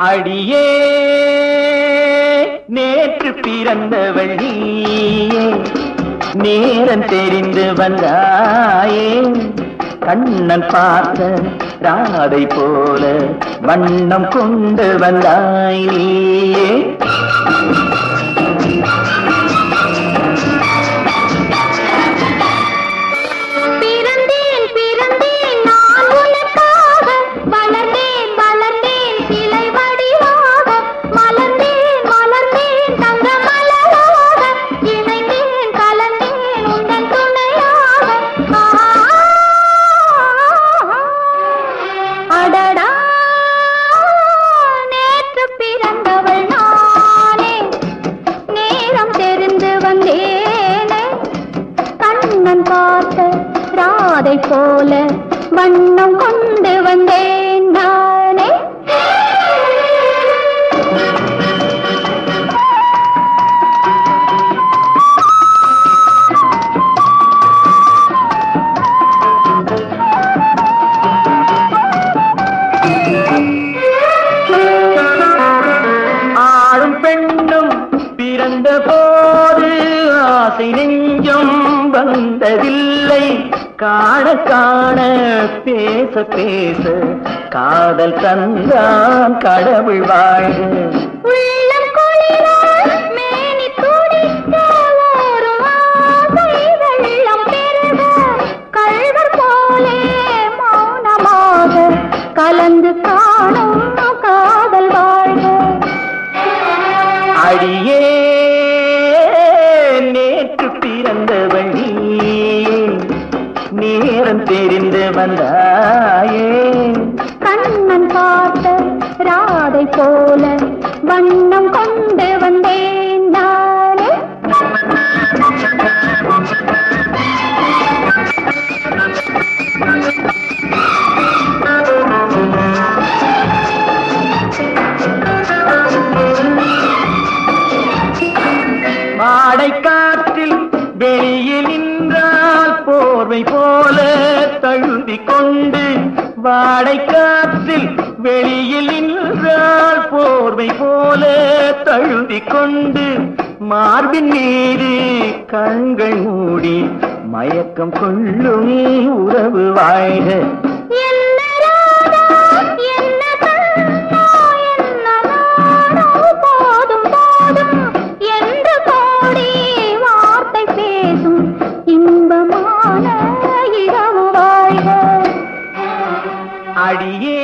அடியே நேற்று பிறந்தவள் நீயே நேரம் தெரிந்து வந்தாயே கண்ணன் பார்த்த ராதை போல வண்ணம் கொண்டு வந்தாயே பிறந்தேன் பிறந்தேன் நான் உனக்காக வளர்ந்தேன் வளர்ந்தேன் சிலை வடிவாக மலர்ந்தேன் மலர்ந்தேன் தங்க மலராக இணைந்தேன் கலந்தேன் உந்தன் துணையாக ஆ, அடடா நேற்று பிறந்தவள் நானே நேரம் தெரிந்து வந்தேனே கண்ணன் பார்த்த ராதை போல வண்ணம் கொண்டு வந்தேன் நானே ஆளும் பெண்ணும் பிறந்த போது ஆசை நெஞ்சம் வந்ததில்லை காண காண பேச பேச காதல் தந்தான் கடவுள் வாழ்க உள்ளம் குளிர மேனி துடிக்க ஓரும் ஆசை வெள்ளம் பெருக கள்வர் போலே மௌனமாக கலந்து காணும் காதல் வாழ்க அடியே நேற்று பிறந்தவள் நீயே. நேரம் தெரிந்து வந்தாயே கண்ணன் பார்த்த ராதை போல வண்ணம் கொண்டு வந்தேன் நானே மாடை காற்றில் வெளியில் நின்றால் போர்வை போல தழுவி கொண்டு வாடை காற்றில் வெளியில் நின்றால் போர்வை போல தழுவி கொண்டு மார்பின் மீது கண்கள் மூடி மயக்கம் கொள்ளும் உறவு வாழ்க என்ன ராதா, என்ன கண்ணா, என்ன நாடோ, போதும் போதும் என்று கோடி வார்த்தை பேசும் இன்பமான இரவு வாழ்க அடியே